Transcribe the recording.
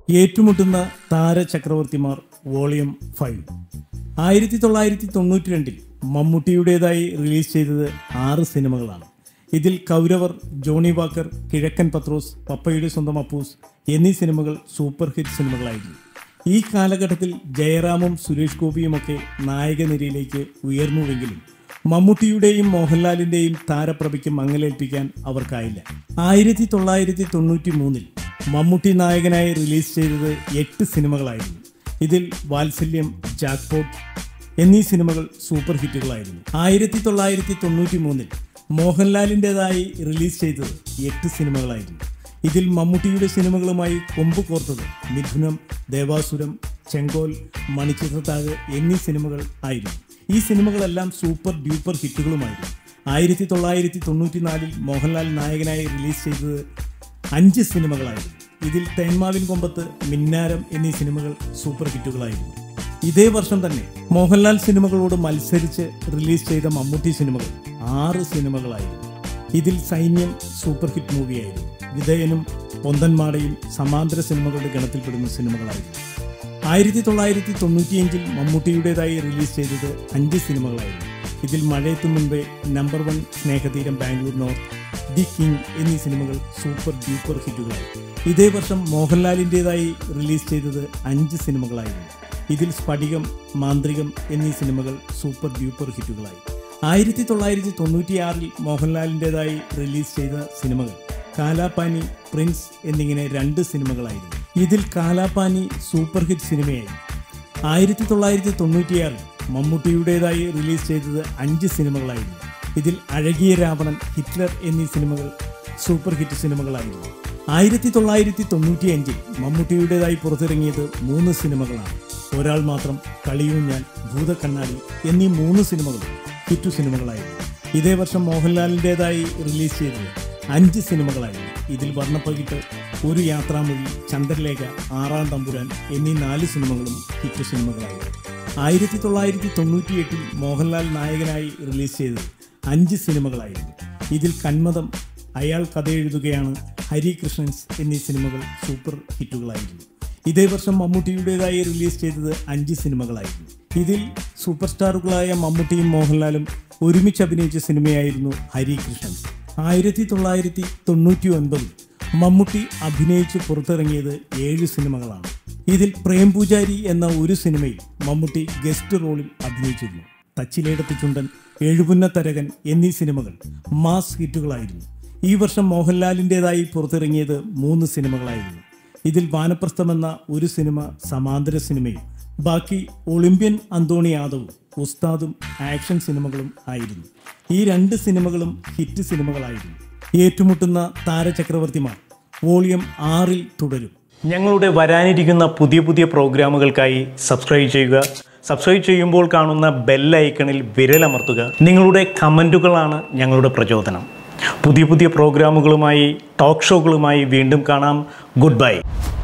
ഏറ്റുമുട്ടുന്ന താരചക്രവർത്തിമാർ volume five ആയിരത്തി തൊള്ളായിരത്തി തൊണ്ണൂറ്റി രണ്ടിൽ മമ്മൂട്ടിയുടേതായി റിലീസ് ചെയ്തത് ആറ് സിനിമകളാണ് ഇതിൽ കൗരവർ ജോണി വാക്കർ കിഴക്കൻ പത്രോസ് പപ്പയുടെ സ്വന്തം അപ്പൂസ് എന്നീ സിനിമകൾ സൂപ്പർ ഹിറ്റ് സിനിമകളായിരുന്നു ഈ കാലഘട്ടത്തിൽ ജയറാമും സുരേഷ് ഗോപിയുമൊക്കെ നായകനിരയിലേക്ക് ഉയർന്നുവെങ്കിലും മമ്മൂട്ടിയുടെയും മോഹൻലാലിന്റെയും താരപ്രഭയ്ക്ക് മങ്ങലേൽപ്പിക്കാൻ അവർക്കായില്ല ആയിരത്തി തൊള്ളായിരത്തി തൊണ്ണൂറ്റി മൂന്നിൽ മമ്മൂട്ടി നായകനായി റിലീസ് ചെയ്തത് എട്ട് സിനിമകളായിരുന്നു ഇതിൽ വാത്സല്യം ജാക്ക്പോട്ട് എന്നീ സിനിമകൾ സൂപ്പർ ഹിറ്റുകളായിരുന്നു ആയിരത്തി തൊള്ളായിരത്തി തൊണ്ണൂറ്റി മൂന്നിൽ മോഹൻലാലിൻ്റെതായി റിലീസ് ചെയ്തത് എട്ട് സിനിമകളായിരുന്നു ഇതിൽ മമ്മൂട്ടിയുടെ സിനിമകളുമായി കൊമ്പ് കോർത്തത് മിഥുനം ദേവാസുരം ചെങ്കോൽ മണിച്ചിത്രത്താഴ് എന്നീ സിനിമകൾ ആയിരുന്നു ഈ സിനിമകളെല്ലാം സൂപ്പർ ഡ്യൂപ്പർ ഹിറ്റുകളുമായിരുന്നു ആയിരത്തി തൊള്ളായിരത്തി തൊണ്ണൂറ്റി നാലിൽ മോഹൻലാൽ നായകനായി റിലീസ് ചെയ്തത് അഞ്ച് സിനിമകളായിരുന്നു ഇതിൽ തേന്മാവിൻ കൊമ്പത്ത് മിന്നാരം എന്നീ സിനിമകൾ സൂപ്പർ ഹിറ്റുകളായിരുന്നു ഇതേ വർഷം തന്നെ മോഹൻലാൽ സിനിമകളോട് മത്സരിച്ച് റിലീസ് ചെയ്ത മമ്മൂട്ടി സിനിമകൾ ആറ് സിനിമകളായിരുന്നു ഇതിൽ സൈന്യം സൂപ്പർ ഹിറ്റ് മൂവിയായിരുന്നു വിധേയനും പൊന്തന്മാടയും സമാന്തര സിനിമകളുടെ ഗണത്തിൽപ്പെടുന്ന സിനിമകളായിരുന്നു ആയിരത്തി തൊള്ളായിരത്തി തൊണ്ണൂറ്റിയഞ്ചിൽ മമ്മൂട്ടിയുടേതായി റിലീസ് ചെയ്തത് അഞ്ച് സിനിമകളായിരുന്നു ഇതിൽ മഴയത്തു മുൻപേ number one Snehatheeram Bangalore north the king എന്നീ സിനിമകൾ സൂപ്പർ ഡ്യൂപ്പർ ഹിറ്റുകളായി ഇതേ വർഷം മോഹൻലാലിൻ്റെതായി റിലീസ് ചെയ്തത് അഞ്ച് സിനിമകളായിരുന്നു ഇതിൽ സ്ഫടികം മാന്ത്രികം എന്നീ സിനിമകൾ സൂപ്പർ ഡ്യൂപ്പർ ഹിറ്റുകളായി ആയിരത്തി തൊള്ളായിരത്തി തൊണ്ണൂറ്റിയാറിൽ മോഹൻലാലിൻ്റെതായി റിലീസ് ചെയ്ത സിനിമകൾ കാലാപാനി പ്രിൻസ് എന്നിങ്ങനെ രണ്ട് സിനിമകളായിരുന്നു ഇതിൽ കാലാപാനി സൂപ്പർ ഹിറ്റ് സിനിമയായിരുന്നു ആയിരത്തി തൊള്ളായിരത്തി തൊണ്ണൂറ്റിയാറിൽ മമ്മൂട്ടിയുടേതായി റിലീസ് ചെയ്തത് അഞ്ച് സിനിമകളായിരുന്നു ഇതിൽ അഴകിയ രാവണൻ ഹിറ്റ്ലർ എന്നീ സിനിമകൾ സൂപ്പർ ഹിറ്റ് സിനിമകളായിരുന്നു ആയിരത്തി തൊള്ളായിരത്തി തൊണ്ണൂറ്റിയഞ്ചിൽ മമ്മൂട്ടിയുടേതായി പുറത്തിറങ്ങിയത് മൂന്ന് സിനിമകളാണ് ഒരാൾ മാത്രം കളിയൂഞ്ഞാൽ ഭൂതക്കണ്ണാടി എന്നീ മൂന്ന് സിനിമകളും ഹിറ്റു സിനിമകളായിരുന്നു ഇതേ വർഷം മോഹൻലാലിൻ്റെതായി റിലീസ് ചെയ്തത് അഞ്ച് സിനിമകളായിരുന്നു ഇതിൽ വർണ്ണപ്പകിട്ട് ഒരു യാത്രാമൊഴി ചന്ദ്രലേഖ ആറാം തമ്പുരാൻ എന്നീ നാല് സിനിമകളും ഹിറ്റ് സിനിമകളായിരുന്നു ആയിരത്തി തൊള്ളായിരത്തി തൊണ്ണൂറ്റിയെട്ടിൽ മോഹൻലാൽ നായകനായി റിലീസ് ചെയ്തത് അഞ്ച് സിനിമകളായിരുന്നു ഇതിൽ കന്മതം അയാൾ കഥ എഴുതുകയാണ് ഹരി കൃഷ്ണൻസ് എന്നീ സിനിമകൾ സൂപ്പർ ഹിറ്റുകളായിരുന്നു ഇതേ വർഷം മമ്മൂട്ടിയുടേതായി റിലീസ് ചെയ്തത് അഞ്ച് സിനിമകളായിരുന്നു ഇതിൽ സൂപ്പർ സ്റ്റാറുകളായ മമ്മൂട്ടിയും മോഹൻലാലും ഒരുമിച്ച് അഭിനയിച്ച സിനിമയായിരുന്നു ഹരി കൃഷ്ണൻസ് ആയിരത്തി തൊള്ളായിരത്തി തൊണ്ണൂറ്റി ഒൻപതിൽ മമ്മൂട്ടി അഭിനയിച്ച് പുറത്തിറങ്ങിയത് ഏഴ് സിനിമകളാണ് ഇതിൽ പ്രേം പൂജാരി എന്ന ഒരു സിനിമയിൽ മമ്മൂട്ടി ഗസ്റ്റ് റോളിൽ അഭിനയിച്ചിരുന്നു തച്ചിലേടത്ത് ചുണ്ടൻ എഴുപുന്ന തരകൻ എന്നീ സിനിമകൾ മാസ് ഹിറ്റുകളായിരുന്നു ഈ വർഷം മോഹൻലാലിൻ്റെതായി പുറത്തിറങ്ങിയത് മൂന്ന് സിനിമകളായിരുന്നു ഇതിൽ വാനപ്രസ്ഥം എന്ന ഒരു സിനിമ സമാന്തര സിനിമയും ബാക്കി ഒളിമ്പ്യൻ അന്തോണി യാദവും ഉസ്താദും ആക്ഷൻ സിനിമകളും ആയിരുന്നു ഈ രണ്ട് സിനിമകളും ഹിറ്റ് സിനിമകളായിരുന്നു ഏറ്റുമുട്ടുന്ന താരചക്രവർത്തിമാർ വോളിയം ആറിൽ തുടരും ഞങ്ങളുടെ വരാനിരിക്കുന്ന പുതിയ പുതിയ പ്രോഗ്രാമുകൾക്കായി സബ്സ്ക്രൈബ് ചെയ്യുക സബ്സ്ക്രൈബ് ചെയ്യുമ്പോൾ കാണുന്ന ബെൽ ഐക്കണിൽ വിരലമർത്തുക നിങ്ങളുടെ കമൻറ്റുകളാണ് ഞങ്ങളുടെ പ്രചോദനം പുതിയ പുതിയ പ്രോഗ്രാമുകളുമായി ടോക്ക് ഷോകളുമായി വീണ്ടും കാണാം ഗുഡ് ബൈ